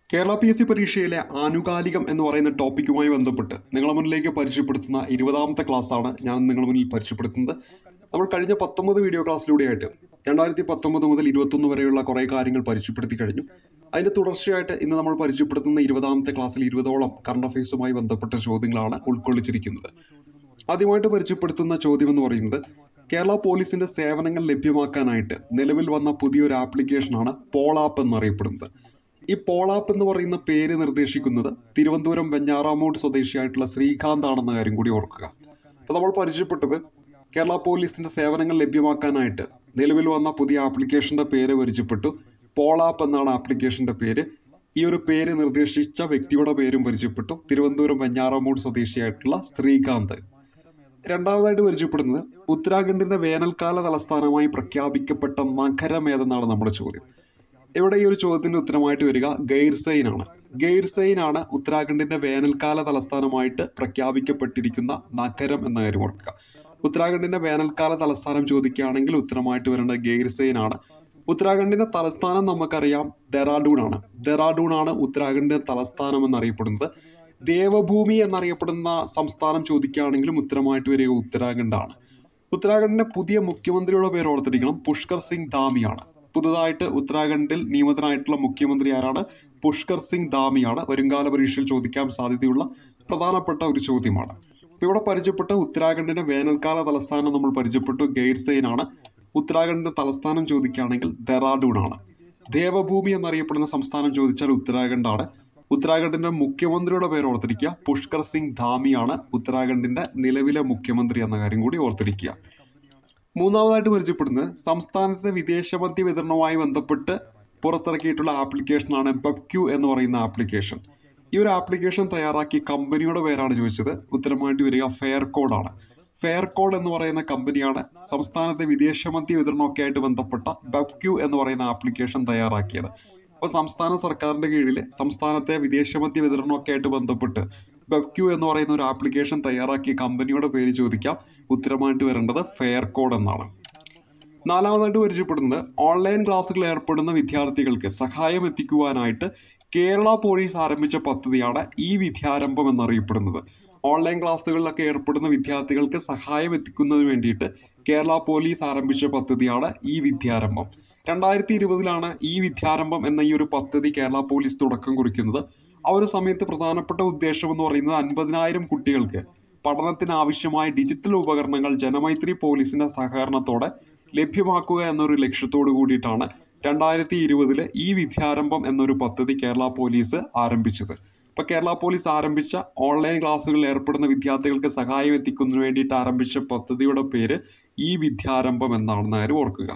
Kerala P S C പരീക്ഷയിലെ ആനുകാലികം എന്ന് പറയുന്ന ടോപ്പിക്കുമായി ബന്ധപ്പെട്ട് നിങ്ങളുടെ മുന്നിലേക്ക് പരിചയപ്പെടുത്തുന്ന ഇരുപതാമത്തെ ക്ലാസ്സാണ് ഞാൻ നിങ്ങളുടെ മുന്നിൽ പരിചയപ്പെടുത്തുന്നത് നമ്മൾ കഴിഞ്ഞ പത്തൊമ്പത് വീഡിയോ ക്ലാസ്സിലൂടെയായിട്ട് രണ്ടായിരത്തി പത്തൊമ്പത് മുതൽ ഇരുപത്തൊന്ന് വരെയുള്ള കുറേ കാര്യങ്ങൾ പരിചയപ്പെടുത്തി കഴിഞ്ഞു അതിൻ്റെ തുടർച്ചയായിട്ട് ഇന്ന് നമ്മൾ പരിചയപ്പെടുത്തുന്ന ഇരുപതാമത്തെ ക്ലാസ്സിൽ ഇരുപതോളം കറണ്ട് അഫയേഴ്സുമായി ബന്ധപ്പെട്ട ചോദ്യങ്ങളാണ് ഉൾക്കൊള്ളിച്ചിരിക്കുന്നത് ആദ്യമായിട്ട് പരിചയപ്പെടുത്തുന്ന ചോദ്യം എന്ന് പറയുന്നത് കേരള പോലീസിന്റെ സേവനങ്ങൾ ലഭ്യമാക്കാനായിട്ട് നിലവിൽ വന്ന പുതിയൊരു ആപ്ലിക്കേഷനാണ് പോളാപ്പ് എന്നറിയപ്പെടുന്നത് ഈ പോളാപ്പ് എന്ന് പറയുന്ന പേര് നിർദ്ദേശിക്കുന്നത് തിരുവനന്തപുരം വെഞ്ഞാറാമൂട് സ്വദേശിയായിട്ടുള്ള ശ്രീകാന്ത് ആണെന്ന കാര്യം കൂടി ഓർക്കുക അപ്പോൾ നമ്മൾ പരിചയപ്പെട്ടത് കേരള പോലീസിന്റെ സേവനങ്ങൾ ലഭ്യമാക്കാനായിട്ട് നിലവിൽ വന്ന പുതിയ ആപ്ലിക്കേഷന്റെ പേര് പരിചയപ്പെട്ടു പോളാപ്പ് എന്നാണ് ആപ്ലിക്കേഷന്റെ പേര് ഈ ഒരു പേര് നിർദ്ദേശിച്ച വ്യക്തിയുടെ പേരും പരിചയപ്പെട്ടു തിരുവനന്തപുരം വെഞ്ഞാറാമൂട് സ്വദേശിയായിട്ടുള്ള ശ്രീകാന്ത് രണ്ടാമതായിട്ട് പരിചയപ്പെടുന്നത് ഉത്തരാഖണ്ഡിന്റെ വേനൽക്കാല തലസ്ഥാനമായി പ്രഖ്യാപിക്കപ്പെട്ട നഗരം ഏതെന്നാണ് നമ്മുടെ ചോദ്യം ഇവിടെ ഈ ഒരു ചോദ്യത്തിന്റെ ഉത്തരമായിട്ട് വരിക ഗൈർസൈൻ ആണ് ഗൈർസൈൻ ആണ് ഉത്തരാഖണ്ഡിന്റെ വേനൽക്കാല തലസ്ഥാനമായിട്ട് പ്രഖ്യാപിക്കപ്പെട്ടിരിക്കുന്ന നഗരം എന്ന കാര്യം ഓർക്കുക ഉത്തരാഖണ്ഡിന്റെ വേനൽക്കാല തലസ്ഥാനം ചോദിക്കുകയാണെങ്കിൽ ഉത്തരമായിട്ട് വരേണ്ടത് ഗൈർസൈൻ ആണ് ഉത്തരാഖണ്ഡിന്റെ തലസ്ഥാനം നമുക്കറിയാം ഡെറാഡൂൺ ആണ് ഡെറാഡൂൺ ആണ് ഉത്തരാഖണ്ഡിന്റെ തലസ്ഥാനം എന്നറിയപ്പെടുന്നത് ദേവഭൂമി എന്നറിയപ്പെടുന്ന സംസ്ഥാനം ചോദിക്കുകയാണെങ്കിലും ഉത്തരമായിട്ട് വരിക ഉത്തരാഖണ്ഡാണ് ഉത്തരാഖണ്ഡിന്റെ പുതിയ മുഖ്യമന്ത്രിയുടെ പേര് ഓർത്തിരിക്കണം പുഷ്കർ സിംഗ് ധാമിയാണ് പുതുതായിട്ട് ഉത്തരാഖണ്ഡിൽ നിയമിതനായിട്ടുള്ള മുഖ്യമന്ത്രി ആരാണ് പുഷ്കർ സിംഗ് ധാമിയാണ് വരുംകാല പരീക്ഷയിൽ ചോദിക്കാൻ സാധ്യതയുള്ള പ്രധാനപ്പെട്ട ഒരു ചോദ്യമാണ് ഇപ്പൊ ഇവിടെ പരിചയപ്പെട്ട ഉത്തരാഖണ്ഡിന്റെ വേനൽക്കാല തലസ്ഥാനം നമ്മൾ പരിചയപ്പെട്ടു ഗൈർസൈൻ ആണ് ഉത്തരാഖണ്ഡിന്റെ തലസ്ഥാനം ചോദിക്കുകയാണെങ്കിൽ ഡെറാഡൂൺ ആണ് ദേവഭൂമി എന്നറിയപ്പെടുന്ന സംസ്ഥാനം ചോദിച്ചാൽ ഉത്തരാഖണ്ഡാണ് ഉത്തരാഖണ്ഡിന്റെ മുഖ്യമന്ത്രിയുടെ പേര് ഓർത്തിരിക്കുക പുഷ്കർ സിംഗ് ധാമിയാണ് ഉത്തരാഖണ്ഡിന്റെ നിലവിലെ മുഖ്യമന്ത്രി എന്ന കാര്യം കൂടി ഓർത്തിരിക്കുക മൂന്നാമതായിട്ട് പരിചയപ്പെടുന്നത് സംസ്ഥാനത്തെ വിദേശമദ്യ വിതരണവുമായി ബന്ധപ്പെട്ട് പുറത്തിറക്കിയിട്ടുള്ള ആപ്ലിക്കേഷനാണ് ബബ്ക്യൂ എന്ന് പറയുന്ന ആപ്ലിക്കേഷൻ ഈ ഒരു ആപ്ലിക്കേഷൻ തയ്യാറാക്കിയ കമ്പനിയുടെ പേരാണ് ചോദിച്ചത് ഉത്തരമായിട്ട് വരിക ഫെയർ കോഡാണ് ഫെയർ കോഡ് എന്ന് പറയുന്ന കമ്പനിയാണ് സംസ്ഥാനത്തെ വിദേശമദ്യ വിതരണമൊക്കെ ആയിട്ട് ബന്ധപ്പെട്ട ബബ്ക്യൂ എന്ന് പറയുന്ന ആപ്ലിക്കേഷൻ തയ്യാറാക്കിയത് അപ്പോൾ സംസ്ഥാന സർക്കാരിന്റെ കീഴിൽ സംസ്ഥാനത്തെ വിദേശമദ്യ വിതരണമൊക്കെ ആയിട്ട് ബന്ധപ്പെട്ട് ബബ്ക്യൂ എന്ന് പറയുന്ന ഒരു ആപ്ലിക്കേഷൻ തയ്യാറാക്കിയ കമ്പനിയുടെ പേര് ചോദിക്കാം ഉത്തരമായിട്ട് വരേണ്ടത് ഫെയർ കോഡ് എന്നാണ് നാലാമതായിട്ട് പരിചയപ്പെടുന്നത് ഓൺലൈൻ ക്ലാസ്സുകൾ ഏർപ്പെടുന്ന വിദ്യാർത്ഥികൾക്ക് സഹായം എത്തിക്കുവാനായിട്ട് കേരള പോലീസ് ആരംഭിച്ച പദ്ധതിയാണ് ഈ വിദ്യാരംഭം എന്നറിയപ്പെടുന്നത് ഓൺലൈൻ ക്ലാസ്സുകളിലൊക്കെ ഏർപ്പെടുന്ന വിദ്യാർത്ഥികൾക്ക് സഹായം എത്തിക്കുന്നതിന് വേണ്ടിയിട്ട് കേരള പോലീസ് ആരംഭിച്ച പദ്ധതിയാണ് ഈ വിദ്യാരംഭം രണ്ടായിരത്തി ഇരുപതിലാണ് ഈ വിദ്യാരംഭം എന്ന ഈ ഒരു പദ്ധതി കേരള പോലീസ് തുടക്കം കുറിക്കുന്നത് ആ ഒരു സമയത്ത് പ്രധാനപ്പെട്ട ഉദ്ദേശം എന്ന് പറയുന്നത് അൻപതിനായിരം കുട്ടികൾക്ക് പഠനത്തിന് ആവശ്യമായ ഡിജിറ്റൽ ഉപകരണങ്ങൾ ജനമൈത്രി പോലീസിന്റെ സഹകരണത്തോടെ ലഭ്യമാക്കുക എന്നൊരു ലക്ഷ്യത്തോടു കൂടിയിട്ടാണ് രണ്ടായിരത്തി ഇരുപതില് ഈ വിദ്യാരംഭം എന്നൊരു പദ്ധതി കേരള പോലീസ് ആരംഭിച്ചത് ഇപ്പൊ കേരള പോലീസ് ആരംഭിച്ച ഓൺലൈൻ ക്ലാസ്സുകളിൽ ഏർപ്പെടുന്ന വിദ്യാർത്ഥികൾക്ക് സഹായം എത്തിക്കുന്നതിന് വേണ്ടിയിട്ട് ആരംഭിച്ച പദ്ധതിയുടെ പേര് ഈ വിദ്യാരംഭം എന്നാണെന്ന് കാര്യം ഓർക്കുക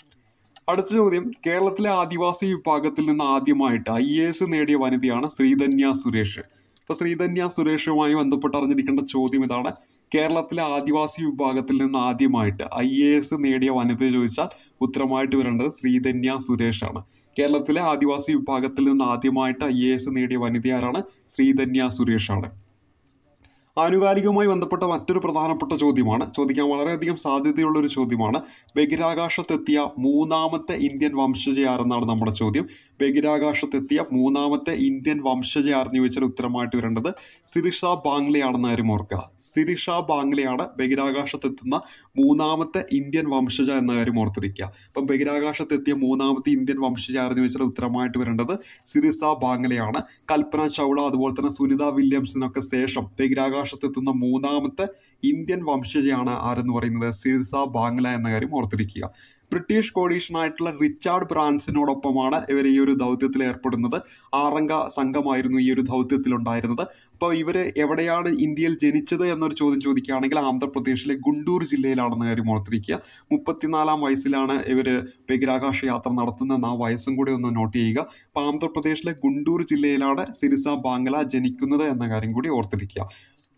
അടുത്ത ചോദ്യം കേരളത്തിലെ ആദിവാസി വിഭാഗത്തിൽ നിന്ന് ആദ്യമായിട്ട് ഐ എ എസ് നേടിയ വനിതയാണ് ശ്രീധന്യ സുരേഷ് ഇപ്പൊ ശ്രീധന്യ സുരേഷുമായി ബന്ധപ്പെട്ട് അറിഞ്ഞിരിക്കേണ്ട ചോദ്യം ഇതാണ് കേരളത്തിലെ ആദിവാസി വിഭാഗത്തിൽ നിന്ന് ആദ്യമായിട്ട് ഐ എ എസ് നേടിയ വനിത ചോദിച്ചാൽ ഉത്തരമായിട്ട് വരേണ്ടത് ശ്രീധന്യ സുരേഷ് ആണ് കേരളത്തിലെ ആദിവാസി വിഭാഗത്തിൽ നിന്ന് ആദ്യമായിട്ട് ഐ എ എസ് നേടിയ വനിത ആരാണ് ശ്രീധന്യ സുരേഷ് ആണ് ആനുകാലികവുമായി ബന്ധപ്പെട്ട മറ്റൊരു പ്രധാനപ്പെട്ട ചോദ്യമാണ് ചോദിക്കാൻ വളരെയധികം സാധ്യതയുള്ള ഒരു ചോദ്യമാണ് ബഹിരാകാശത്തെത്തിയ മൂന്നാമത്തെ ഇന്ത്യൻ വംശജ ആരെന്നാണ് നമ്മുടെ ചോദ്യം ബഹിരാകാശത്തെത്തിയ മൂന്നാമത്തെ ഇന്ത്യൻ വംശജ ആരെന്ന് ചോദിച്ചാൽ ഉത്തരമായിട്ട് വരേണ്ടത് സിരിഷ ബാംഗ്ലയാണെന്ന് കാര്യം ഓർക്കുക സിരിഷ ബാംഗ്ലയാണ് ബഹിരാകാശത്തെത്തുന്ന മൂന്നാമത്തെ ഇന്ത്യൻ വംശജ എന്ന കാര്യം ഓർത്തിരിക്കുക അപ്പം ബഹിരാകാശത്തെത്തിയ മൂന്നാമത്തെ ഇന്ത്യൻ വംശജ ആരെന്ന് ചോദിച്ചാൽ ഉത്തരമായിട്ട് വരേണ്ടത് സിരിസ ബാംഗ്ലയാണ് കൽപ്പന ചൗള അതുപോലെ തന്നെ സുനിത വില്യംസിനൊക്കെ ശേഷം ബഹിരാകാശത്തെത്തുന്ന മൂന്നാമത്തെ ഇന്ത്യൻ വംശജയാണ് ആരെന്ന് പറയുന്നത് സിർസ ബാംഗ്ല എന്ന കാര്യം ഓർത്തിരിക്കുക ബ്രിട്ടീഷ് കോടീഷനായിട്ടുള്ള റിച്ചാർഡ് ബ്രാൻസിനോടൊപ്പമാണ് ഇവർ ഈ ഒരു ദൗത്യത്തിൽ ഏർപ്പെടുന്നത് ആറംഗ സംഘമായിരുന്നു ഈ ഒരു ദൗത്യത്തിൽ ഉണ്ടായിരുന്നത് അപ്പോൾ ഇവർ എവിടെയാണ് ഇന്ത്യയിൽ ജനിച്ചത് എന്നൊരു ചോദ്യം ചോദിക്കുകയാണെങ്കിൽ ആന്ധ്രാപ്രദേശിലെ ഗുണ്ടൂർ ജില്ലയിലാണെന്ന കാര്യം ഓർത്തിരിക്കുക മുപ്പത്തിനാലാം വയസ്സിലാണ് ഇവർ ബഹിരാകാശ യാത്ര നടത്തുന്നതെന്ന് ആ വയസ്സും കൂടി ഒന്ന് നോട്ട് ചെയ്യുക അപ്പോൾ ആന്ധ്രാപ്രദേശിലെ ഗുണ്ടൂർ ജില്ലയിലാണ് സിരിസ ബാംഗ്ല ജനിക്കുന്നത് എന്ന കാര്യം കൂടി ഓർത്തിരിക്കുക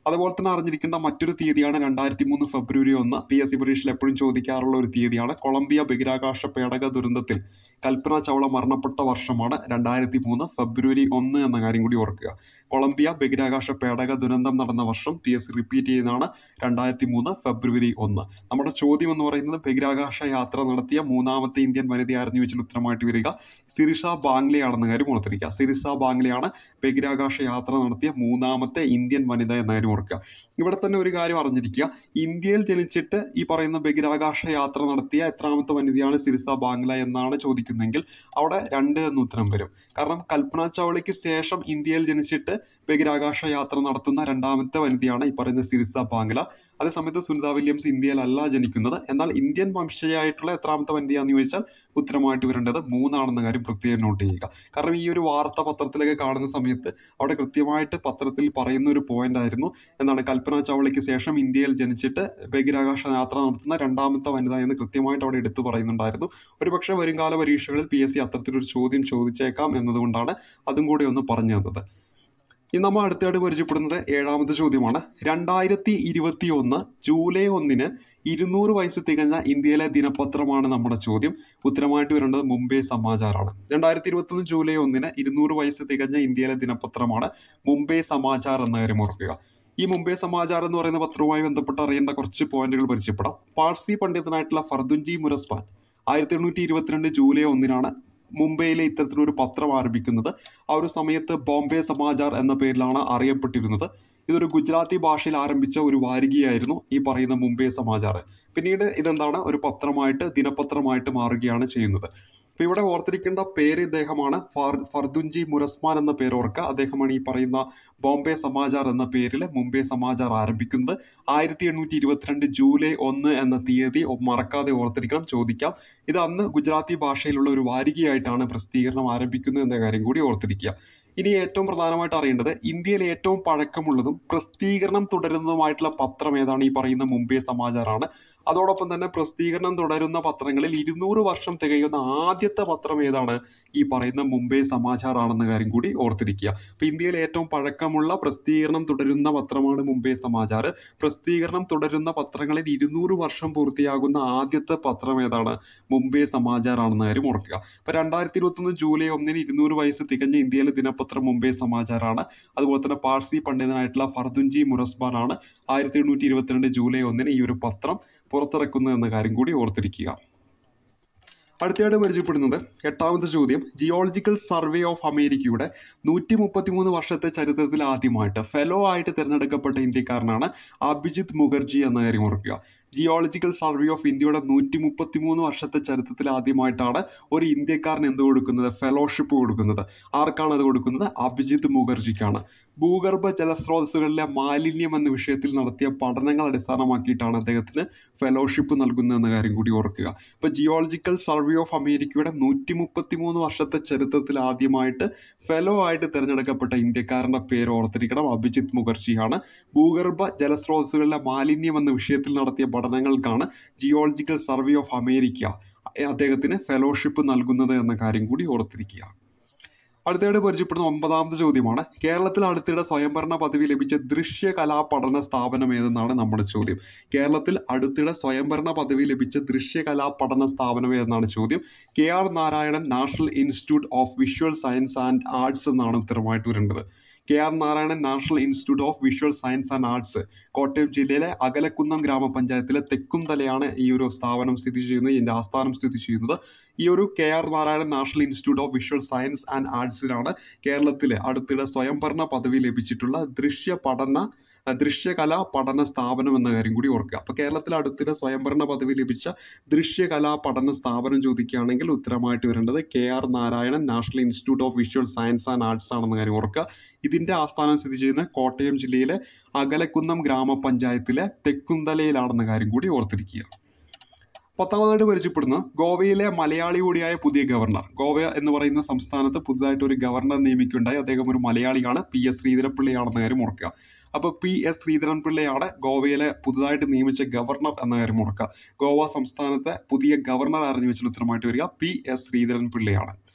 അതുപോലെ തന്നെ അറിഞ്ഞിരിക്കേണ്ട മറ്റൊരു തീയതിയാണ് രണ്ടായിരത്തി മൂന്ന് ഫെബ്രുവരി ഒന്ന് പി എസ് സി പരീക്ഷയിൽ എപ്പോഴും ചോദിക്കാറുള്ള ഒരു തീയതിയാണ് കൊളംബിയ ബഹിരാകാശ പേടക ദുരന്തത്തിൽ കൽപ്പന ചൗള മരണപ്പെട്ട വർഷമാണ് രണ്ടായിരത്തി മൂന്ന് ഫെബ്രുവരി ഒന്ന് എന്ന കാര്യം കൂടി ഓർക്കുക കൊളംബിയ ബഹിരാകാശ പേടക ദുരന്തം നടന്ന വർഷം പി എസ് സി റിപ്പീറ്റ് ചെയ്യുന്നതാണ് രണ്ടായിരത്തി മൂന്ന് ഫെബ്രുവരി ഒന്ന് നമ്മുടെ ചോദ്യം എന്ന് പറയുന്നത് ബഹിരാകാശ യാത്ര നടത്തിയ മൂന്നാമത്തെ ഇന്ത്യൻ വനിതയായിരുന്നു ചോദിച്ചാൽ ഉത്തരമായിട്ട് വരിക സിരിഷ ബാംഗ്ലെയാണെന്ന കാര്യം ഓർത്തിരിക്കുക സിരിഷ ബാംഗ്ലെയാണ് ബഹിരാകാശ യാത്ര നടത്തിയ മൂന്നാമത്തെ ഇന്ത്യൻ വനിത എന്ന കാര്യം ഓർക്കുക ഇവിടെ തന്നെ ഒരു കാര്യം അറിഞ്ഞിരിക്കുക ഇന്ത്യയിൽ ജനിച്ചിട്ട് ഈ പറയുന്ന ബഹിരാകാശ യാത്ര നടത്തിയ എത്രാമത്തെ വനിതയാണ് സിരിസ ബാംഗ്ല എന്നാണ് ചോദിക്കുന്നതെങ്കിൽ അവിടെ രണ്ട് എന്ന് ഉത്തരം വരും കാരണം കൽപ്പന ചൗളയ്ക്ക് ശേഷം ഇന്ത്യയിൽ ജനിച്ചിട്ട് ബഹിരാകാശ യാത്ര നടത്തുന്ന രണ്ടാമത്തെ വനിതയാണ് ഈ പറയുന്ന സിരിസ ബാംഗ്ല അതേസമയത്ത് സുനിത വില്യംസ് ഇന്ത്യയിലല്ല ജനിക്കുന്നത് എന്നാൽ ഇന്ത്യൻ വംശജയായിട്ടുള്ള എത്രാമത്തെ വനിതയാണെന്ന് ചോദിച്ചാൽ ഉത്തരമായിട്ട് വരേണ്ടത് മൂന്നാണെന്ന കാര്യം പ്രത്യേകം നോട്ട് ചെയ്യുക കാരണം ഈ ഒരു വാർത്ത പത്രത്തിലൊക്കെ കാണുന്ന സമയത്ത് അവിടെ കൃത്യമായിട്ട് പത്രത്തിൽ പറയുന്ന ഒരു പോയിന്റ് ആയിരുന്നു എന്താണ് കൽപ്പന ചൗളയ്ക്ക് ശേഷം ഇന്ത്യയിൽ ജനിച്ചിട്ട് ബഹിരാകാശ യാത്ര നടത്തുന്ന രണ്ടാമത്തെ വനിത എന്ന് കൃത്യമായിട്ട് അവിടെ എടുത്തു പറയുന്നുണ്ടായിരുന്നു ഒരുപക്ഷെ വരുംകാല പരീക്ഷകളിൽ പി എസ് സി അത്തരത്തിലൊരു ചോദ്യം ചോദിച്ചേക്കാം എന്നതുകൊണ്ടാണ് അതും കൂടി ഒന്ന് പറഞ്ഞു തന്നത് ഇനി നമ്മൾ അടുത്തായിട്ട് പരിചയപ്പെടുന്നത് ഏഴാമത്തെ ചോദ്യമാണ് രണ്ടായിരത്തി ഇരുപത്തി ഒന്ന് ജൂലൈ ഒന്നിന് ഇരുന്നൂറ് വയസ്സ് തികഞ്ഞ ഇന്ത്യയിലെ ദിനപത്രമാണ് നമ്മുടെ ചോദ്യം ഉത്തരമായിട്ട് വരേണ്ടത് മുംബൈ സമാചാറാണ് രണ്ടായിരത്തി ഇരുപത്തൊന്ന് ജൂലൈ ഒന്നിന് ഇരുന്നൂറ് വയസ്സ് തികഞ്ഞ ഇന്ത്യയിലെ ദിനപത്രമാണ് മുംബൈ സമാചാർ എന്ന കാര്യം ഓർക്കുക ഈ മുംബൈ സമാചാർ എന്ന് പറയുന്ന പത്രവുമായി ബന്ധപ്പെട്ട് അറിയേണ്ട കുറച്ച് പോയിന്റുകൾ പരിചയപ്പെടാം പാഴ്സി പണ്ഡിതനായിട്ടുള്ള ഫർദുൻജി മുരസ്പാൻ ആയിരത്തി എണ്ണൂറ്റി ഇരുപത്തിരണ്ട് ജൂലൈ ഒന്നിനാണ് മുംബൈയിലെ ഇത്തരത്തിലൊരു പത്രം ആരംഭിക്കുന്നത് ആ ഒരു സമയത്ത് ബോംബെ സമാചാർ എന്ന പേരിലാണ് അറിയപ്പെട്ടിരുന്നത് ഇതൊരു ഗുജറാത്തി ഭാഷയിൽ ആരംഭിച്ച ഒരു വാരികയായിരുന്നു ഈ പറയുന്ന മുംബൈ സമാചാർ പിന്നീട് ഇതെന്താണ് ഒരു പത്രമായിട്ട് ദിനപത്രമായിട്ട് മാറുകയാണ് ചെയ്യുന്നത് അപ്പോൾ ഇവിടെ ഓർത്തിരിക്കേണ്ട പേര് ഇദ്ദേഹമാണ് ഫർ ഫർദുൻജി മുരസ്മാൻ എന്ന പേര് ഓർക്കുക അദ്ദേഹമാണ് ഈ പറയുന്ന ബോംബെ സമാചാർ എന്ന പേരിൽ മുംബൈ സമാചാർ ആരംഭിക്കുന്നത് ആയിരത്തി എണ്ണൂറ്റി ഇരുപത്തിരണ്ട് ജൂലൈ ഒന്ന് എന്ന തീയതി മറക്കാതെ ഓർത്തിരിക്കണം ചോദിക്കാം ഇത് അന്ന് ഗുജറാത്തി ഭാഷയിലുള്ള ഒരു വാരികയായിട്ടാണ് പ്രസിദ്ധീകരണം ആരംഭിക്കുന്നത് എന്ന കാര്യം കൂടി ഓർത്തിരിക്കുക ഇനി ഏറ്റവും പ്രധാനമായിട്ട് അറിയേണ്ടത് ഇന്ത്യയിൽ ഏറ്റവും പഴക്കമുള്ളതും പ്രസിദ്ധീകരണം തുടരുന്നതുമായിട്ടുള്ള പത്രം ഏതാണ് ഈ പറയുന്ന മുംബൈ സമാചാറാണ് അതോടൊപ്പം തന്നെ പ്രസിദ്ധീകരണം തുടരുന്ന പത്രങ്ങളിൽ ഇരുന്നൂറ് വർഷം തികയുന്ന ആദ്യത്തെ പത്രം ഏതാണ് ഈ പറയുന്ന മുംബൈ സമാചാർ ആണെന്ന കാര്യം കൂടി ഓർത്തിരിക്കുക അപ്പോൾ ഇന്ത്യയിൽ ഏറ്റവും പഴക്കമുള്ള പ്രസിദ്ധീകരണം തുടരുന്ന പത്രമാണ് മുംബൈ സമാചാർ പ്രസിദ്ധീകരണം തുടരുന്ന പത്രങ്ങളിൽ ഇരുന്നൂറ് വർഷം പൂർത്തിയാകുന്ന ആദ്യത്തെ പത്രം ഏതാണ് മുംബൈ സമാചാർ ആണെന്ന കാര്യം ഓർക്കുക അപ്പോൾ രണ്ടായിരത്തി ഇരുപത്തൊന്ന് ജൂലൈ ഒന്നിന് ഇരുന്നൂറ് വയസ്സ് തികഞ്ഞ ഇന്ത്യയിലെ ദിനപത്രം മുംബൈ സമാചാറാണ് അതുപോലെ തന്നെ പാഴ്സി പണ്ഡിതനായിട്ടുള്ള ഫർദുൻജി മുറസ്ബാൻ ആണ് ആയിരത്തി എണ്ണൂറ്റി ഇരുപത്തിരണ്ട് ജൂലൈ ഒന്നിന് ഈ ഒരു പത്രം പുറത്തിറക്കുന്നത് എന്ന കാര്യം കൂടി ഓർത്തിരിക്കുക അടുത്തയായിട്ട് പരിചയപ്പെടുന്നത് എട്ടാമത്തെ ചോദ്യം ജിയോളജിക്കൽ സർവേ ഓഫ് അമേരിക്കയുടെ നൂറ്റി മുപ്പത്തിമൂന്ന് വർഷത്തെ ചരിത്രത്തിൽ ആദ്യമായിട്ട് ഫെലോ ആയിട്ട് തിരഞ്ഞെടുക്കപ്പെട്ട ഇന്ത്യക്കാരനാണ് അഭിജിത്ത് മുഖർജി എന്ന കാര്യം ഓർക്കുക ജിയോളജിക്കൽ സർവേ ഓഫ് ഇന്ത്യയുടെ നൂറ്റി മുപ്പത്തി മൂന്ന് വർഷത്തെ ചരിത്രത്തിൽ ആദ്യമായിട്ടാണ് ഒരു ഇന്ത്യക്കാരൻ എന്ത് കൊടുക്കുന്നത് ഫെലോഷിപ്പ് കൊടുക്കുന്നത് ആർക്കാണ് അത് കൊടുക്കുന്നത് അഭിജിത്ത് മുഖർജിക്കാണ് ഭൂഗർഭ ജലസ്രോതസ്സുകളിലെ മാലിന്യം എന്ന വിഷയത്തിൽ നടത്തിയ പഠനങ്ങൾ അടിസ്ഥാനമാക്കിയിട്ടാണ് അദ്ദേഹത്തിന് ഫെലോഷിപ്പ് നൽകുന്നത് എന്ന കാര്യം കൂടി ഓർക്കുക ഇപ്പോൾ ജിയോളജിക്കൽ സർവേ ഓഫ് അമേരിക്കയുടെ നൂറ്റി മുപ്പത്തി മൂന്ന് വർഷത്തെ ചരിത്രത്തിൽ ആദ്യമായിട്ട് ഫെലോ ആയിട്ട് തിരഞ്ഞെടുക്കപ്പെട്ട ഇന്ത്യക്കാരൻ്റെ പേര് ഓർത്തിരിക്കണം അഭിജിത്ത് മുഖർജിയാണ് ഭൂഗർഭ ജലസ്രോതസ്സുകളിലെ മാലിന്യം എന്ന വിഷയത്തിൽ നടത്തിയ പഠനങ്ങൾക്കാണ് ജിയോളജിക്കൽ സർവേ ഓഫ് അമേരിക്ക അദ്ദേഹത്തിന് ഫെലോഷിപ്പ് നൽകുന്നത് എന്ന കാര്യം കൂടി ഓർത്തിരിക്കുക അടുത്തയായിട്ട് പരിചയപ്പെടുന്ന ഒമ്പതാമത്തെ ചോദ്യമാണ് കേരളത്തിൽ അടുത്തിടെ സ്വയംഭരണ പദവി ലഭിച്ച ദൃശ്യകലാ പഠന സ്ഥാപനം ഏതെന്നാണ് നമ്മുടെ ചോദ്യം കേരളത്തിൽ അടുത്തിടെ സ്വയംഭരണ പദവി ലഭിച്ച ദൃശ്യകലാ പഠന സ്ഥാപനം ഏതെന്നാണ് ചോദ്യം K R Narayanan national institute of visual science and arts എന്നാണ് ഉത്തരമായിട്ട് വരേണ്ടത് K R Narayanan national institute of visual science and arts Kottayam ജില്ലയിലെ അകലക്കുന്നം ഗ്രാമപഞ്ചായത്തിലെ തെക്കുംതലയാണ് ഈ ഒരു സ്ഥാപനം സ്ഥിതി ചെയ്യുന്നത് ഇതിൻ്റെ ആസ്ഥാനം സ്ഥിതി ചെയ്യുന്നത് ഈ ഒരു K R Narayanan national institute of visual science and ആർട്സിലാണ് കേരളത്തിലെ അടുത്തിടെ സ്വയംഭരണ പദവി ലഭിച്ചിട്ടുള്ള ദൃശ്യ പഠന ദൃശ്യകലാ പഠന സ്ഥാപനം എന്ന കാര്യം കൂടി ഓർക്കുക അപ്പോൾ കേരളത്തിൽ അടുത്തിടെ സ്വയംഭരണ പദവി ലഭിച്ച ദൃശ്യകലാ പഠന സ്ഥാപനം ചോദിക്കുകയാണെങ്കിൽ ഉത്തരമായിട്ട് വരേണ്ടത് K R Narayanan national institute of visual science and arts ആണെന്ന കാര്യം ഓർക്കുക ഇതിൻ്റെ ആസ്ഥാനം സ്ഥിതി ചെയ്യുന്ന കോട്ടയം ജില്ലയിലെ അകലക്കുന്നം ഗ്രാമപഞ്ചായത്തിലെ തെക്കുന്തലയിലാണെന്ന കാര്യം കൂടി ഓർത്തിരിക്കുക പത്താമതായിട്ട് പരിചയപ്പെടുന്ന ഗോവയിലെ മലയാളി കൂടിയായ പുതിയ ഗവർണർ ഗോവ എന്ന് പറയുന്ന സംസ്ഥാനത്ത് പുതുതായിട്ട് ഒരു ഗവർണർ നിയമിക്കുകയുണ്ടായി അദ്ദേഹം ഒരു മലയാളിയാണ് പി എസ് ശ്രീധരൻപിള്ളയാണെന്ന കാര്യം ഓർക്കുക അപ്പോൾ പി എസ് ശ്രീധരൻപിള്ളയാണ് ഗോവയിലെ പുതുതായിട്ട് നിയമിച്ച ഗവർണർ എന്ന കാര്യം ഓർക്കുക ഗോവ സംസ്ഥാനത്തെ പുതിയ ഗവർണർ ആരെന്ന് വെച്ചാൽ ഉത്തരമായിട്ട് വരിക പി എസ് ശ്രീധരൻപിള്ളയാണ്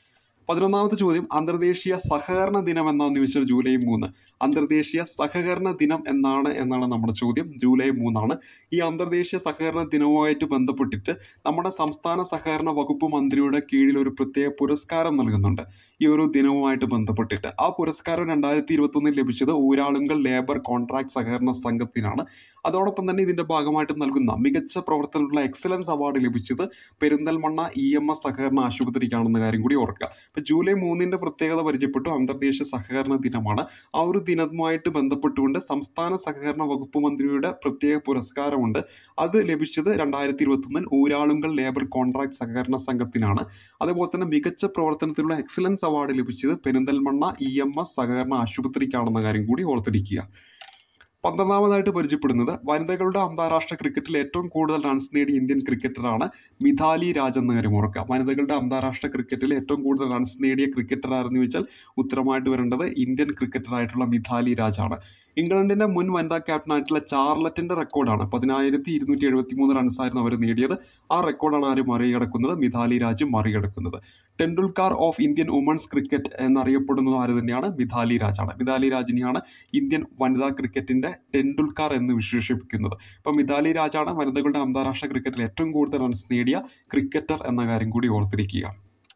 പതിനൊന്നാമത്തെ ചോദ്യം അന്തർദേശീയ സഹകരണ ദിനം എന്നാന്ന് ചോദിച്ചാൽ ജൂലൈ മൂന്ന് അന്തർദേശീയ സഹകരണ ദിനം എന്നാണ് എന്നാണ് നമ്മുടെ ചോദ്യം ജൂലൈ മൂന്നാണ് ഈ അന്തർദേശീയ സഹകരണ ദിനവുമായിട്ട് ബന്ധപ്പെട്ടിട്ട് നമ്മുടെ സംസ്ഥാന സഹകരണ വകുപ്പ് മന്ത്രിയുടെ കീഴിൽ ഒരു പ്രത്യേക പുരസ്കാരം നൽകുന്നുണ്ട് ഈ ഒരു ദിനവുമായിട്ട് ബന്ധപ്പെട്ടിട്ട് ആ പുരസ്കാരം രണ്ടായിരത്തി ഇരുപത്തൊന്നിൽ ലഭിച്ചത് ഊരാളുങ്കൽ ലേബർ കോൺട്രാക്ട് സഹകരണ സംഘത്തിനാണ് അതോടൊപ്പം തന്നെ ഇതിന്റെ ഭാഗമായിട്ട് നൽകുന്ന മികച്ച പ്രവർത്തനത്തിനുള്ള എക്സലൻസ് അവാർഡ് ലഭിച്ചത് പെരിന്തൽമണ്ണ ഇ എം എസ് സഹകരണ ആശുപത്രിക്കാണെന്ന കാര്യം കൂടി ഓർക്കുക ഇപ്പൊ ജൂലൈ മൂന്നിന്റെ പ്രത്യേകത പരിചയപ്പെട്ടു അന്തർദേശീയ സഹകരണ ദിനമാണ് ആ ഒരു ദിനവുമായിട്ട് ബന്ധപ്പെട്ടുകൊണ്ട് സംസ്ഥാന സഹകരണ വകുപ്പ് മന്ത്രിയുടെ പ്രത്യേക പുരസ്കാരമുണ്ട് അത് ലഭിച്ചത് രണ്ടായിരത്തി ഇരുപത്തൊന്നിൽ ഊരാളുങ്കൽ ലേബർ കോൺട്രാക്ട് സഹകരണ സംഘത്തിനാണ് അതേപോലെ തന്നെ മികച്ച പ്രവർത്തനത്തിലുള്ള എക്സലൻസ് അവാർഡ് ലഭിച്ചത് പെരിന്തൽമണ്ണ ഇ എം എസ് സഹകരണ ആശുപത്രിക്കാണെന്ന കാര്യം കൂടി ഓർത്തിരിക്കുക പന്ത്രണ്ടാമതായിട്ട് പരിചയപ്പെടുന്നത് വനിതകളുടെ അന്താരാഷ്ട്ര ക്രിക്കറ്റിൽ ഏറ്റവും കൂടുതൽ റൺസ് നേടിയ ഇന്ത്യൻ ക്രിക്കറ്ററാണ് മിഥാലി രാജ് എന്ന കാര്യം ഓർക്കുക വനിതകളുടെ അന്താരാഷ്ട്ര ക്രിക്കറ്റിൽ ഏറ്റവും കൂടുതൽ റൺസ് നേടിയ ക്രിക്കറ്റർ ആരെന്ന് ചോദിച്ചാൽ ഉത്തരമായിട്ട് വരേണ്ടത് ഇന്ത്യൻ ക്രിക്കറ്ററായിട്ടുള്ള മിഥാലി രാജ് ആണ് ഇംഗ്ലണ്ടിന്റെ മുൻ വനിതാ ക്യാപ്റ്റനായിട്ടുള്ള ചാർലറ്റിന്റെ റെക്കോർഡാണ് പതിനായിരത്തി ഇരുന്നൂറ്റി എഴുപത്തി മൂന്ന് റൺസായിരുന്നു അവർ നേടിയത് ആ റെക്കോർഡാണ് ആര് മറികടക്കുന്നത് മിഥാലി രാജ് മറികടക്കുന്നത് Tendulkar of Indian women's cricket എന്നറിയപ്പെടുന്നത് ആര് തന്നെയാണ് മിഥാലി രാജാണ് മിഥാലി രാജിനെയാണ് ഇന്ത്യൻ വനിതാ ക്രിക്കറ്റിന്റെ ടെണ്ടുൽക്കർ എന്ന് വിശേഷിപ്പിക്കുന്നത് ഇപ്പം മിഥാലി രാജാണ് വനിതകളുടെ അന്താരാഷ്ട്ര ക്രിക്കറ്റിൽ ഏറ്റവും കൂടുതൽ റൺസ് നേടിയ ക്രിക്കറ്റർ എന്ന കാര്യം കൂടി ഓർത്തിരിക്കുക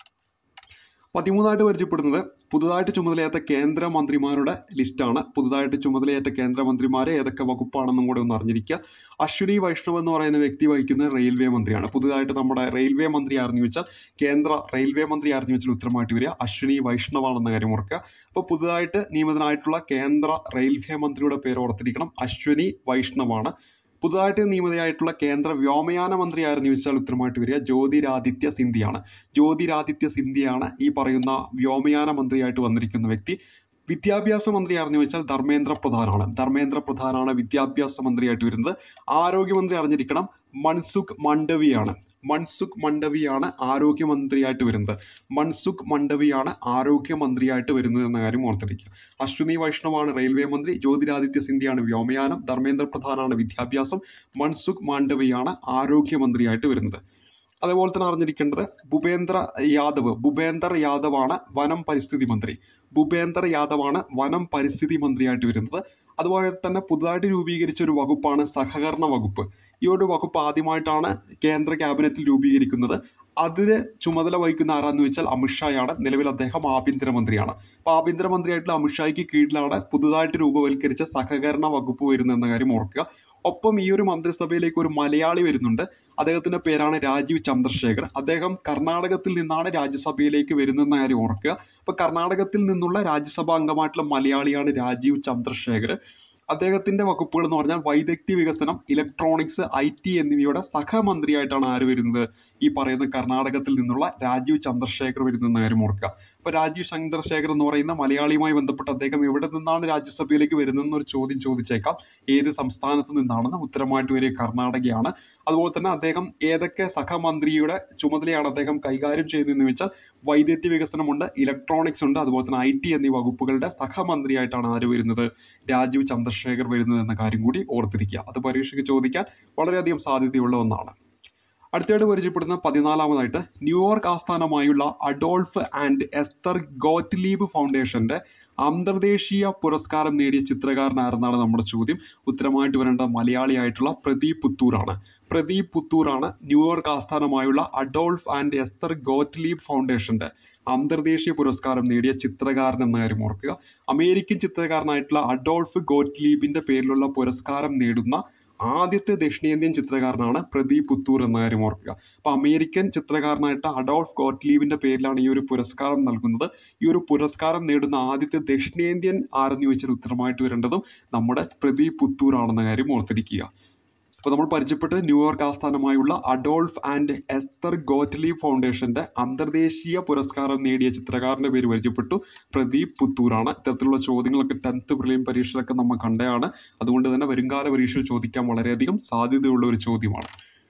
പതിമൂന്നായിട്ട് പരിചയപ്പെടുന്നത് പുതുതായിട്ട് ചുമതലയേറ്റ കേന്ദ്രമന്ത്രിമാരുടെ ലിസ്റ്റാണ് പുതുതായിട്ട് ചുമതലയേറ്റ കേന്ദ്രമന്ത്രിമാരെ ഏതൊക്കെ വകുപ്പാണെന്നും കൂടെ ഒന്ന് അറിഞ്ഞിരിക്കുക അശ്വിനി വൈഷ്ണവ് എന്ന് പറയുന്ന വ്യക്തി വഹിക്കുന്നത് റെയിൽവേ മന്ത്രിയാണ് പുതുതായിട്ട് നമ്മുടെ റെയിൽവേ മന്ത്രി ആരെന്ന് ചോദിച്ചാൽ കേന്ദ്ര റെയിൽവേ മന്ത്രി ആരെന്ന് ചോദിച്ചാൽ ഉത്തരമായിട്ട് വരിക അശ്വിനി വൈഷ്ണവാണെന്ന കാര്യം ഓർക്കുക അപ്പോൾ പുതുതായിട്ട് നിയമിതനായിട്ടുള്ള കേന്ദ്ര റെയിൽവേ മന്ത്രിയുടെ പേര് ഓർത്തിരിക്കണം അശ്വിനി വൈഷ്ണവാണ് പുതുതായിട്ട് നിയമിതയായിട്ടുള്ള കേന്ദ്ര വ്യോമയാന മന്ത്രി ആരെന്ന് ചോദിച്ചാൽ ഉത്തരമായിട്ട് വരിക ജ്യോതിരാദിത്യ സിന്ധ്യയാണ് ജ്യോതിരാദിത്യ സിന്ധ്യയാണ് ഈ പറയുന്ന വ്യോമയാന മന്ത്രിയായിട്ട് വന്നിരിക്കുന്ന വ്യക്തി വിദ്യാഭ്യാസ മന്ത്രി ആരെന്ന് ചോദിച്ചാൽ ധർമ്മേന്ദ്ര പ്രധാനാണ് ധർമ്മേന്ദ്ര പ്രധാനാണ് വിദ്യാഭ്യാസ മന്ത്രിയായിട്ട് വരുന്നത് ആരോഗ്യമന്ത്രി അറിഞ്ഞിരിക്കണം മൻസുഖ് മണ്ഡവിയാണ് മൻസുഖ് മണ്ഡവിയാണ് ആരോഗ്യമന്ത്രിയായിട്ട് വരുന്നത് മൻസുഖ് മണ്ഡവിയാണ് ആരോഗ്യമന്ത്രിയായിട്ട് വരുന്നത് എന്ന കാര്യം ഓർത്തിരിക്കുക അശ്വിനി വൈഷ്ണവാണ് റെയിൽവേ മന്ത്രി ജ്യോതിരാദിത്യ സിന്ധ്യയാണ് വ്യോമയാനം ധർമ്മേന്ദ്ര പ്രധാനാണ് വിദ്യാഭ്യാസം മൻസുഖ് മാണ്ഡവിയാണ് ആരോഗ്യമന്ത്രിയായിട്ട് വരുന്നത് അതേപോലെ തന്നെ അറിഞ്ഞിരിക്കേണ്ടത് ഭൂപേന്ദ്ര യാദവ് ഭൂപേന്ദർ യാദവാണ് വനം പരിസ്ഥിതി മന്ത്രി ഭൂപേന്ദർ യാദവാണ് വനം പരിസ്ഥിതി മന്ത്രിയായിട്ട് വരുന്നത് അതുപോലെ തന്നെ പുതുതായിട്ട് രൂപീകരിച്ച ഒരു വകുപ്പാണ് സഹകരണ വകുപ്പ് ഈ ഒരു വകുപ്പ് ആദ്യമായിട്ടാണ് കേന്ദ്ര ക്യാബിനറ്റിൽ രൂപീകരിക്കുന്നത് അതിന് ചുമതല വഹിക്കുന്ന ആരാന്ന് വെച്ചാൽ അമിത്ഷായാണ് നിലവിൽ അദ്ദേഹം ആഭ്യന്തരമന്ത്രിയാണ് അപ്പോൾ ആഭ്യന്തരമന്ത്രിയായിട്ടുള്ള അമിത്ഷായ്ക്ക് കീഴിലാണ് പുതുതായിട്ട് രൂപവൽക്കരിച്ച സഹകരണ വകുപ്പ് വരുന്നതെന്ന കാര്യം ഓർക്കുക ഒപ്പം ഈ ഒരു മന്ത്രിസഭയിലേക്ക് ഒരു മലയാളി വരുന്നുണ്ട് അദ്ദേഹത്തിന്റെ പേരാണ് രാജീവ് ചന്ദ്രശേഖർ അദ്ദേഹം കർണാടകത്തിൽ നിന്നാണ് രാജ്യസഭയിലേക്ക് വരുന്നതെന്ന കാര്യം ഓർക്കുക അപ്പോൾ കർണാടകത്തിൽ നിന്നുള്ള രാജ്യസഭാ അംഗമായിട്ടുള്ള മലയാളിയാണ് രാജീവ് ചന്ദ്രശേഖർ അദ്ദേഹത്തിന്റെ വകുപ്പുകൾ എന്ന് പറഞ്ഞാൽ വൈദഗ്ധ്യ വികസനം ഇലക്ട്രോണിക്സ് ഐ ടി എന്നിവയുടെ സഹമന്ത്രിയായിട്ടാണ് ആര് വരുന്നത് ഈ പറയുന്ന കർണാടകത്തിൽ നിന്നുള്ള രാജീവ് ചന്ദ്രശേഖർ വരുന്ന കാര്യം ഓർക്കുക അപ്പൊ രാജീവ് ചന്ദ്രശേഖർ എന്ന് പറയുന്ന മലയാളിയുമായി ബന്ധപ്പെട്ട് അദ്ദേഹം എവിടെ നിന്നാണ് രാജ്യസഭയിലേക്ക് വരുന്നതെന്ന് ഒരു ചോദ്യം ചോദിച്ചേക്കാം ഏത് സംസ്ഥാനത്ത് നിന്നാണെന്ന് ഉത്തരമായിട്ട് വരിക കർണാടകയാണ് അതുപോലെ തന്നെ അദ്ദേഹം ഏതൊക്കെ സഹമന്ത്രിയുടെ ചുമതലയാണ് അദ്ദേഹം കൈകാര്യം ചെയ്യുന്നതെന്ന് വെച്ചാൽ വൈദ്യുതി വികസനമുണ്ട് ഇലക്ട്രോണിക്സ് ഉണ്ട് അതുപോലെ തന്നെ ഐ ടി എന്നീ വകുപ്പുകളുടെ സഹമന്ത്രിയായിട്ടാണ് ആര് വരുന്നത് രാജീവ് ചന്ദ്രശേഖർ വരുന്നത് എന്ന കാര്യം കൂടി ഓർത്തിരിക്കുക അത് പരീക്ഷയ്ക്ക് ചോദിക്കാൻ വളരെയധികം സാധ്യതയുള്ള ഒന്നാണ് അടുത്തതായിട്ട് പരിചയപ്പെടുന്ന പതിനാലാമതായിട്ട് ന്യൂയോർക്ക് ആസ്ഥാനമായുള്ള അഡോൾഫ് ആൻഡ് എസ്തർ ഗോറ്റ്ലീബ് ഫൗണ്ടേഷന്റെ അന്തർദേശീയ പുരസ്കാരം നേടിയ ചിത്രകാരൻ ആരെന്നാണ് നമ്മുടെ ചോദ്യം ഉത്തരമായിട്ട് വരേണ്ട മലയാളിയായിട്ടുള്ള പ്രദീപ് പുത്തൂറാണ് പ്രദീപ് പുത്തൂറാണ് ന്യൂയോർക്ക് ആസ്ഥാനമായുള്ള അഡോൾഫ് ആൻഡ് എസ്തർ ഗോറ്റ്ലീബ് ഫൗണ്ടേഷന്റെ അന്തർദേശീയ പുരസ്കാരം നേടിയ ചിത്രകാരൻ എന്ന കാര്യം ഓർക്കുക അമേരിക്കൻ ചിത്രകാരനായിട്ടുള്ള അഡോൾഫ് ഗോറ്റ്ലീബിന്റെ പേരിലുള്ള പുരസ്കാരം നേടുന്ന ആദ്യത്തെ ദക്ഷിണേന്ത്യൻ ചിത്രകാരനാണ് പ്രദീപ് പുത്തൂർ എന്ന കാര്യം ഓർക്കുക അപ്പൊ അമേരിക്കൻ ചിത്രകാരനായിട്ട് അഡോൾഫ് ഗോട്ട്ലീവിന്റെ പേരിലാണ് ഈ ഒരു പുരസ്കാരം നൽകുന്നത് ഈ ഒരു പുരസ്കാരം നേടുന്ന ആദ്യത്തെ ദക്ഷിണേന്ത്യൻ ആരെന്ന് ചോദിച്ചാൽ ഉത്തരമായിട്ട് വരേണ്ടതും നമ്മുടെ പ്രദീപ് പുത്തൂർ ആണെന്ന കാര്യം ഓർത്തിരിക്കുക അപ്പോൾ നമ്മൾ പരിചയപ്പെട്ട ന്യൂയോർക്ക് ആസ്ഥാനമായുള്ള അഡോൾഫ് ആൻഡ് എസ്തർ ഗോറ്റ്ലീവ് ഫൗണ്ടേഷന്റെ അന്തർദേശീയ പുരസ്കാരം നേടിയ ചിത്രകാരന്റെ പേര് പരിചയപ്പെട്ടു പ്രദീപ് പുത്തൂറാണ് ഇത്തരത്തിലുള്ള ചോദ്യങ്ങളൊക്കെ ടെൻത്ത് പ്രിലിം പരീക്ഷയിലൊക്കെ നമ്മൾ കണ്ടതാണ് അതുകൊണ്ട് തന്നെ വരുംകാല പരീക്ഷയിൽ ചോദിക്കാൻ വളരെയധികം സാധ്യതയുള്ള ഒരു ചോദ്യമാണ്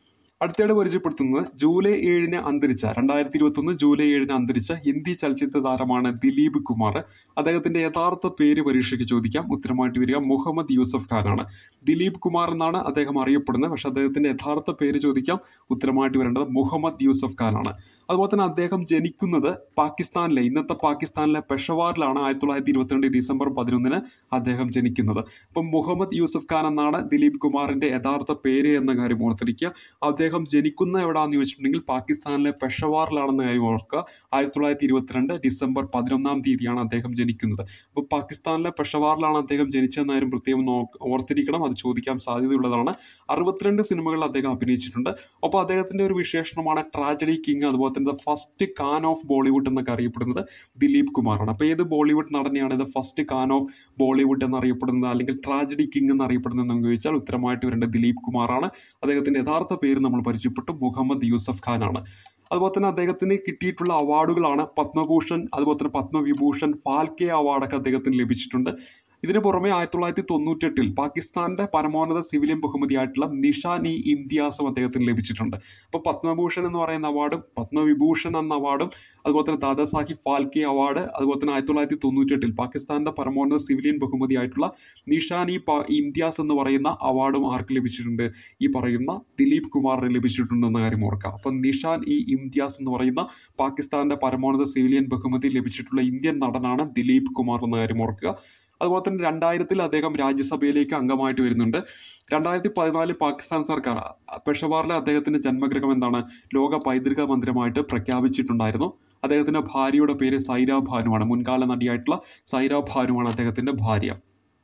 അടുത്തയായിട്ട് പരിചയപ്പെടുത്തുന്നത് ജൂലൈ ഏഴിന് അന്തരിച്ച രണ്ടായിരത്തി ഇരുപത്തൊന്ന് ജൂലൈ ഏഴിന് അന്തരിച്ച ഹിന്ദി ചലച്ചിത്ര താരമാണ് ദിലീപ് കുമാർ അദ്ദേഹത്തിന്റെ യഥാർത്ഥ പേര് പരീക്ഷയ്ക്ക് ചോദിക്കാം ഉത്തരമായിട്ട് വരിക മുഹമ്മദ് യൂസഫ് ഖാനാണ് ദിലീപ് കുമാർ എന്നാണ് അദ്ദേഹം അറിയപ്പെടുന്നത് പക്ഷെ അദ്ദേഹത്തിന്റെ യഥാർത്ഥ പേര് ചോദിക്കാം ഉത്തരമായിട്ട് വരേണ്ടത് മുഹമ്മദ് യൂസഫ് ഖാനാണ് അതുപോലെ തന്നെ അദ്ദേഹം ജനിക്കുന്നത് പാകിസ്ഥാനിലെ ഇന്നത്തെ പാകിസ്ഥാനിലെ പെഷവാറിലാണ് ആയിരത്തി തൊള്ളായിരത്തി ഇരുപത്തിരണ്ട് ഡിസംബർ പതിനൊന്നിന് അദ്ദേഹം ജനിക്കുന്നത് അപ്പം മുഹമ്മദ് യൂസഫ് ഖാൻ എന്നാണ് ദിലീപ് കുമാറിന്റെ യഥാർത്ഥ പേര് എന്ന കാര്യം ഓർത്തിരിക്കുക അദ്ദേഹം ജനിക്കുന്ന എവിടെയാണെന്ന് ചോദിച്ചിട്ടുണ്ടെങ്കിൽ പാകിസ്ഥാനിലെ പെഷവാറിലാണെന്ന കാര്യം ഓർക്കുക ആയിരത്തി തൊള്ളായിരത്തി ഇരുപത്തിരണ്ട് ഡിസംബർ പതിനൊന്നാം തീയതിയാണ് അദ്ദേഹം ജനിക്കുന്നത് അപ്പോൾ പാകിസ്ഥാനിലെ പെഷവാറിലാണ് അദ്ദേഹം ജനിച്ചതെന്ന കാര്യം പ്രത്യേകം നോ ഓർത്തിരിക്കണം അത് ചോദിക്കാൻ സാധ്യതയുള്ളതാണ് അറുപത്തിരണ്ട് സിനിമകളിൽ അദ്ദേഹം അഭിനയിച്ചിട്ടുണ്ട് ഒപ്പം അദ്ദേഹത്തിന്റെ ഒരു വിശേഷണമാണ് ട്രാജഡി കിങ് അതുപോലെ തന്നെ ഫസ്റ്റ് കാൻ ഓഫ് ബോളിവുഡ് എന്നൊക്കെ അറിയപ്പെടുന്നത് ദിലീപ് കുമാറാണ് അപ്പോൾ ഏത് ബോളിവുഡ് നടനെയാണ് ഇത് ഫസ്റ്റ് കാൻ ഓഫ് ബോളിവുഡ് എന്നറിയപ്പെടുന്നത് അല്ലെങ്കിൽ ട്രാജഡി കിങ് എന്നറിയപ്പെടുന്നത് എന്ന് ചോദിച്ചാൽ ഉത്തരമായിട്ട് വരേണ്ടത് ദിലീപ് കുമാറാണ് അദ്ദേഹത്തിന്റെ യഥാർത്ഥ പേര് നമ്മൾ പരിചയപ്പെട്ടു മുഹമ്മദ് യൂസഫ് ഖാനാണ് അതുപോലെ തന്നെ അദ്ദേഹത്തിന് കിട്ടിയിട്ടുള്ള അവാർഡുകളാണ് പത്മഭൂഷൺ അതുപോലെ തന്നെ പത്മവിഭൂഷൺ ഫാൽക്കെ അവാർഡൊക്കെ അദ്ദേഹത്തിന് ലഭിച്ചിട്ടുണ്ട് ഇതിന് പുറമെ ആയിരത്തി തൊള്ളായിരത്തി തൊണ്ണൂറ്റെട്ടിൽ പാകിസ്ഥാന്റെ പരമോന്നത സിവിലിയൻ ബഹുമതിയായിട്ടുള്ള നിഷാൻ ഇ ഇംതിയാസും അദ്ദേഹത്തിന് ലഭിച്ചിട്ടുണ്ട് അപ്പോൾ പത്മഭൂഷൺ എന്ന് പറയുന്ന അവാർഡും പത്മവിഭൂഷൺ എന്ന അവാർഡും അതുപോലെ തന്നെ ദാദാസാഹിബ് ഫാൽക്കെ അവാർഡ് അതുപോലെ തന്നെ ആയിരത്തി തൊള്ളായിരത്തി തൊണ്ണൂറ്റെട്ടിൽ പാകിസ്ഥാന്റെ പരമോന്നത സിവിലിയൻ ബഹുമതിയായിട്ടുള്ള നിഷാൻ ഇ ഇംതിയാസ് എന്ന് പറയുന്ന അവാർഡും ആർക്ക് ലഭിച്ചിട്ടുണ്ട് ഈ പറയുന്ന ദിലീപ് കുമാറിന് ലഭിച്ചിട്ടുണ്ടെന്ന കാര്യം ഓർക്കുക അപ്പം നിഷാൻ ഇ ഇംതിയാസ് എന്ന് പറയുന്ന പാകിസ്ഥാന്റെ പരമോന്നത സിവിലിയൻ ബഹുമതി ലഭിച്ചിട്ടുള്ള ഇന്ത്യൻ നടനാണ് ദിലീപ് കുമാർ എന്ന കാര്യം ഓർക്കുക അതുപോലെ തന്നെ രണ്ടായിരത്തിൽ അദ്ദേഹം രാജ്യസഭയിലേക്ക് അംഗമായിട്ട് വരുന്നുണ്ട് രണ്ടായിരത്തി പതിനാലിൽ പാകിസ്ഥാൻ സർക്കാർ പെഷവാറിലെ അദ്ദേഹത്തിന്റെ ജന്മഗൃഹം എന്താണ് ലോക പൈതൃക മന്ദിരമായിട്ട് പ്രഖ്യാപിച്ചിട്ടുണ്ടായിരുന്നു അദ്ദേഹത്തിന്റെ ഭാര്യയുടെ പേര് സൈര ഭാനുവാണ് മുൻകാല നടിയായിട്ടുള്ള സൈര ഭാനുവാണ് അദ്ദേഹത്തിന്റെ ഭാര്യ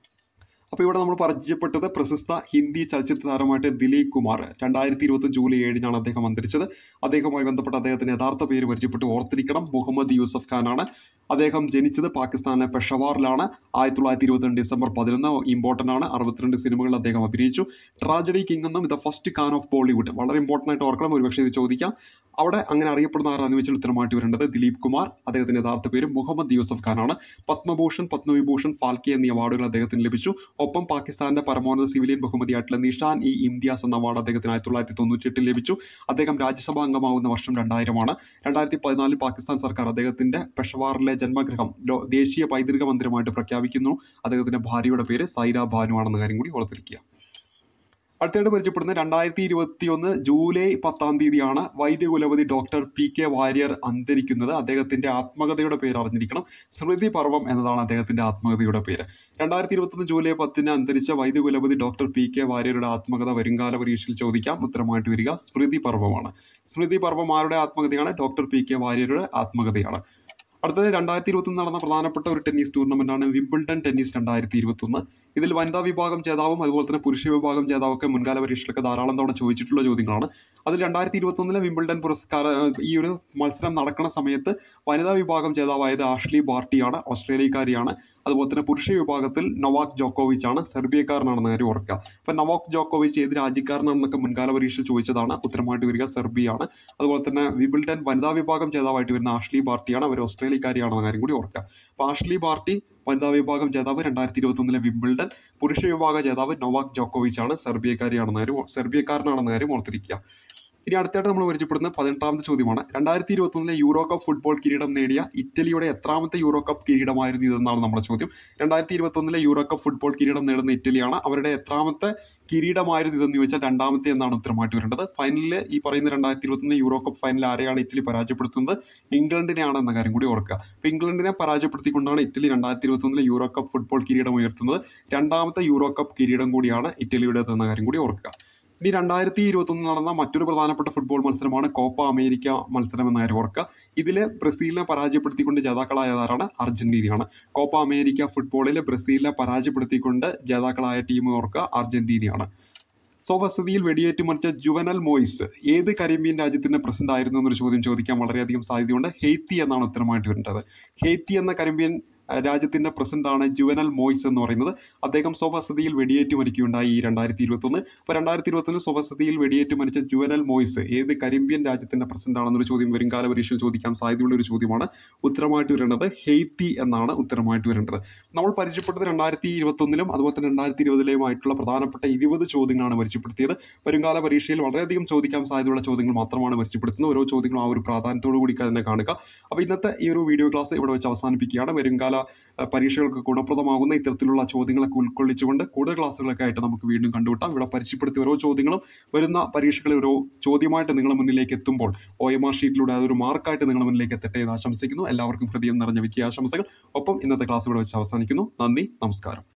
അപ്പോൾ ഇവിടെ നമ്മൾ പരിചയപ്പെട്ടത് പ്രശസ്ത ഹിന്ദി ചലച്ചിത്ര താരമായിട്ട് ദിലീപ് കുമാർ രണ്ടായിരത്തി ഇരുപത്തി ജൂലൈ ഏഴിനാണ് അദ്ദേഹം അന്തരിച്ചത് അദ്ദേഹവുമായി ബന്ധപ്പെട്ട് അദ്ദേഹത്തിന്റെ യഥാർത്ഥ പേര് പരിചയപ്പെട്ട് ഓർത്തിരിക്കണം മുഹമ്മദ് യൂസഫ് ഖാനാണ് അദ്ദേഹം ജനിച്ചത് പാകിസ്ഥാനിലെ പെഷവാറിലാണ് ആയിരത്തി തൊള്ളായിരത്തി ഇരുപത്തിരണ്ട് ഡിസംബർ പതിനൊന്ന് ഇമ്പോർട്ടൻ്റ് ആണ് അറുപത്തിരണ്ട് സിനിമകളിൽ അദ്ദേഹം അഭിനയിച്ചു ട്രാജഡി കിങ് എന്നും ഇത് ഫസ്റ്റ് കാൻ ഓഫ് ബോളിവുഡ് വളരെ ഇമ്പോർട്ടൻ്റ് ആയിട്ട് ഓർക്കണം ഒരുപക്ഷെ ഇത് ചോദിക്കാം അവിടെ അങ്ങനെ അറിയപ്പെടുന്ന ആരാന്ന് വെച്ചാൽ ഉത്തരമായിട്ട് വരേണ്ടത് ദിലീപ് കുമാർ അദ്ദേഹത്തിന്റെ യഥാർത്ഥ പേര് മുഹമ്മദ് യൂസഫ് ഖാനാണ് പത്മഭൂഷൺ പത്മവിഭൂഷൺ ഫാൽക്കെ എന്നീ അവാർഡുകൾ അദ്ദേഹത്തിന് ലഭിച്ചു ഒപ്പം പാകിസ്ഥാന്റെ പരമോന്നത സിവിലിയൻ ബഹുമതിയായിട്ടുള്ള നിഷാൻ ഇ ഇംതിയാസ് എന്ന അവാർഡ് അദ്ദേഹത്തിന് ആയിരത്തി തൊള്ളായിരത്തി തൊണ്ണൂറ്റിയെട്ടിൽ ലഭിച്ചു അദ്ദേഹം രാജ്യസഭാ അംഗമാവുന്ന വർഷം രണ്ടായിരമാണ് രണ്ടായിരത്തി പതിനാലിൽ പാകിസ്ഥാൻ സർക്കാർ അദ്ദേഹത്തിന്റെ പെഷവാറിലെ ജന്മഗൃഹം ലോ ദേശീയ പൈതൃക മന്ദിരമായിട്ട് പ്രഖ്യാപിക്കുന്നു അദ്ദേഹത്തിന്റെ ഭാര്യയുടെ പേര് സൈര ഭാനുവാണെന്ന കാര്യം കൂടി ഓർത്തിരിക്കുക അടുത്തായിട്ട് പരിചയപ്പെടുന്ന രണ്ടായിരത്തി ഇരുപത്തി ഒന്ന് ജൂലൈ പത്താം തീയതിയാണ് വൈദ്യകുലപതി ഡോക്ടർ പി കെ വാര്യർ അന്തരിക്കുന്നത് അദ്ദേഹത്തിന്റെ ആത്മകഥയുടെ പേര് അറിഞ്ഞിരിക്കണം സ്മൃതി പർവം എന്നതാണ് അദ്ദേഹത്തിന്റെ ആത്മകഥയുടെ പേര് രണ്ടായിരത്തി ഇരുപത്തൊന്ന് ജൂലൈ പത്തിന് അന്തരിച്ച വൈദ്യകുലപതി ഡോക്ടർ പി കെ വാര്യരുടെ ആത്മകഥ വരുംകാല പരീക്ഷയിൽ ചോദിക്കാം ഉത്തരമായിട്ട് വരിക സ്മൃതി പർവമാണ് സ്മൃതി പർവം ആരുടെ ആത്മകഥയാണ് ഡോക്ടർ പി കെ വാര്യരുടെ ആത്മകഥയാണ് അടുത്തത് രണ്ടായിരത്തി ഇരുപത്തൊന്ന് നടന്ന പ്രധാനപ്പെട്ട ഒരു ടെന്നീസ് ടൂർണമെന്റാണ് വിംബിൾഡൺ ടെന്നീസ് രണ്ടായിരത്തി ഇരുപത്തൊന്ന് ഇതിൽ വനിതാ വിഭാഗം ജേതാവും അതുപോലെ തന്നെ പുരുഷ വിഭാഗം ജേതാവൊക്കെ മുൻകാല പരീക്ഷയിലൊക്കെ ധാരാളം തവണ ചോദിച്ചിട്ടുള്ള ചോദ്യങ്ങളാണ് അതിൽ രണ്ടായിരത്തി ഇരുപത്തൊന്നിലെ വിംബിൾഡൺ പുരസ്കാര ഈ ഒരു മത്സരം നടക്കുന്ന സമയത്ത് വനിതാ വിഭാഗം ജേതാവായത് ആഷ്ലി ബാർട്ടിയാണ് ഓസ്ട്രേലിയക്കാരിയാണ് അതുപോലെ തന്നെ പുരുഷ വിഭാഗത്തിൽ നൊവാക് ജോക്കോവിച്ച് ആണ് സെർബിയക്കാരനാണെന്ന കാര്യം ഓർക്കുക അപ്പം നൊവാക് ജോക്കോവിച്ച് ഏത് രാജ്യക്കാരനാണെന്നൊക്കെ മുൻകാല പരീക്ഷയിൽ ചോദിച്ചതാണ് ഉത്തരമായിട്ട് വരിക സെർബിയാണ് അതുപോലെ തന്നെ വിബിൾഡൺ വനിതാ വിഭാഗം ജേതാവായിട്ട് വരുന്ന ആഷ്ലി ബാർട്ടിയാണ് അവർ ഓസ്ട്രേലിയക്കാരിയാണെന്ന കാര്യം കൂടി ഓർക്കുക അപ്പോൾ ആഷ്ലി ബാർട്ടി വനിതാ വിഭാഗം ജേതാവ് രണ്ടായിരത്തി ഇരുപത്തൊന്നിലെ വിംബിൾഡൺ പുരുഷ വിഭാഗ ജേതാവ് നൊവാക് ജോക്കോവിച്ച് ആണ് സെർബിയക്കാരിയാണെന്ന കാര്യം സെർബിയക്കാരനാണെന്ന കാര്യം ഓർത്തിരിക്കുക ഇനി അടുത്തായിട്ട് നമ്മൾ പരിചയപ്പെടുന്ന പതിനെട്ടാമത്തെ ചോദ്യമാണ് രണ്ടായിരത്തി ഇരുപത്തൊന്നിലെ യൂറോ കപ്പ് ഫുട്ബോൾ കിരീടം നേടിയ ഇറ്റലിയുടെ എത്രാമത്തെ യൂറോ കപ്പ് കിരീടമായിരുന്നു ഇതെന്നാണ് നമ്മുടെ ചോദ്യം രണ്ടായിരത്തി ഇരുപത്തൊന്നിലെ യൂറോ കപ്പ് ഫുട്ബോൾ കിരീടം നേടുന്ന ഇറ്റലിയാണ് അവരുടെ എത്രാമത്തെ കിരീടമായിരുന്നു ഇതെന്ന് ചോദിച്ചാൽ രണ്ടാമത്തെ എന്നാണ് ഉത്തരമായിട്ട് വരേണ്ടത് ഫൈനലിൽ ഈ പറയുന്ന രണ്ടായിരത്തി ഇരുപത്തൊന്ന് യൂറോ കപ്പ് ഫൈനൽ ആരെയാണ് ഇറ്റലി പരാജയപ്പെടുത്തുന്നത് ഇംഗ്ലണ്ടിനെയാണ് എന്ന കാര്യം കൂടി ഓർക്കുക അപ്പോൾ ഇംഗ്ലണ്ടിനെ പരാജയപ്പെടുത്തിക്കൊണ്ടാണ് ഇറ്റലി രണ്ടായിരത്തി ഇരുപത്തൊന്നിലെ യൂറോ കപ്പ് ഫുട്ബോൾ കിരീടം ഉയർത്തുന്നത് രണ്ടാമത്തെ യൂറോ കപ്പ് കിരീടം കൂടിയാണ് ഇറ്റലിയുടേത് എന്ന കാര്യം കൂടി ഓർക്കുക ഇനി രണ്ടായിരത്തി ഇരുപത്തൊന്ന് നടന്ന മറ്റൊരു പ്രധാനപ്പെട്ട ഫുട്ബോൾ മത്സരമാണ് കോപ്പ അമേരിക്ക മത്സരം എന്ന കാര്യം ഓർക്കുക ഇതിൽ ബ്രസീലിനെ പരാജയപ്പെടുത്തിക്കൊണ്ട് ജേതാക്കളായതാരാണ് അർജന്റീനയാണ് കോപ്പ അമേരിക്ക ഫുട്ബോളിൽ ബ്രസീലിനെ പരാജയപ്പെടുത്തിക്കൊണ്ട് ജേതാക്കളായ ടീം ഓർക്കുക അർജന്റീനയാണ് സ്വവസതിയിൽ വെടിയേറ്റ് മരിച്ച ജുവനൽ മോയിസ് ഏത് കരീബിയൻ രാജ്യത്തിന്റെ പ്രസിഡന്റ് ആയിരുന്നു എന്നൊരു ചോദ്യം ചോദിക്കാൻ വളരെയധികം സാധ്യതയുണ്ട് ഹെയ്ത്തി എന്നാണ് ഉത്തരമായിട്ട് വരേണ്ടത് ഹെയ്ത്തി എന്ന കരീബിയൻ രാജ്യത്തിൻ്റെ പ്രസിഡന്റാണ് ജുവനൽ മോയ്സ് എന്ന് പറയുന്നത് അദ്ദേഹം സ്വവസതിയിൽ വെടിയേറ്റ് മരിക്കുകയുണ്ടായി ഈ രണ്ടായിരത്തി ഇരുപത്തൊന്ന് അപ്പോൾ രണ്ടായിരത്തി ഇരുപത്തൊന്ന് സ്വവസതിയിൽ വെടിയേറ്റ് മരിച്ച ജുവനൽ മോയ്സ് ഏത് കരിമ്പിയൻ രാജ്യത്തിൻ്റെ പ്രസിഡന്റ് ആണെന്നൊരു ചോദ്യം വരുംകാല പരീക്ഷയിൽ ചോദിക്കാൻ സാധ്യതയുള്ള ഒരു ചോദ്യമാണ് ഉത്തരമായിട്ട് വരേണ്ടത് ഹെയ്ത്തി എന്നാണ് ഉത്തരമായിട്ട് വരേണ്ടത് നമ്മൾ പരിചയപ്പെട്ടത് രണ്ടായിരത്തി ഇരുപത്തൊന്നിലും അതുപോലെ തന്നെ രണ്ടായിരത്തി ഇരുപതിലെയുമായിട്ടുള്ള പ്രധാനപ്പെട്ട ഇരുപത് ചോദ്യങ്ങളാണ് പരിചയപ്പെടുത്തിയത് വരുംകാല പരീക്ഷയിൽ വളരെയധികം ചോദിക്കാൻ സാധ്യതയുള്ള ചോദ്യങ്ങൾ മാത്രമാണ് പരിചയപ്പെടുത്തുന്നത് ഓരോ ചോദ്യങ്ങളും ആ ഒരു പ്രാധാന്യത്തോടു കൂടി തന്നെ കാണുക അപ്പോൾ ഇന്നത്തെ ഈ ഒരു വീഡിയോ ക്ലാസ് ഇവിടെ വെച്ച് അവസാനിപ്പിക്കുകയാണ് വരുംകാല അഹ്, പരീക്ഷകൾക്ക് ഗുണപ്രദമാകുന്ന ഇത്തരത്തിലുള്ള ചോദ്യങ്ങളൊക്കെ ഉൾക്കൊള്ളിച്ചുകൊണ്ട് കൂടുതൽ ക്ലാസ്സുകളൊക്കെ ആയിട്ട് നമുക്ക് വീണ്ടും കണ്ടുമുട്ടാം ഇവിടെ പരിചയപ്പെടുത്തിയ ഓരോ ചോദ്യങ്ങളും വരുന്ന പരീക്ഷകളിൽ ഓരോ ചോദ്യമായിട്ട് നിങ്ങളുടെ മുന്നിലേക്ക് എത്തുമ്പോൾ ഒ എം ആർ ഷീറ്റിലൂടെ അതൊരു മാർക്കായിട്ട് നിങ്ങളുടെ മുന്നിലേക്ക് എത്തട്ടെ എന്ന് ആശംസിക്കുന്നു എല്ലാവർക്കും ഹൃദയം നിറഞ്ഞ വിജയാശംസകൾ ഒപ്പം ഇന്നത്തെ ക്ലാസ് ഇവിടെ വെച്ച് അവസാനിക്കുന്നു നന്ദി നമസ്കാരം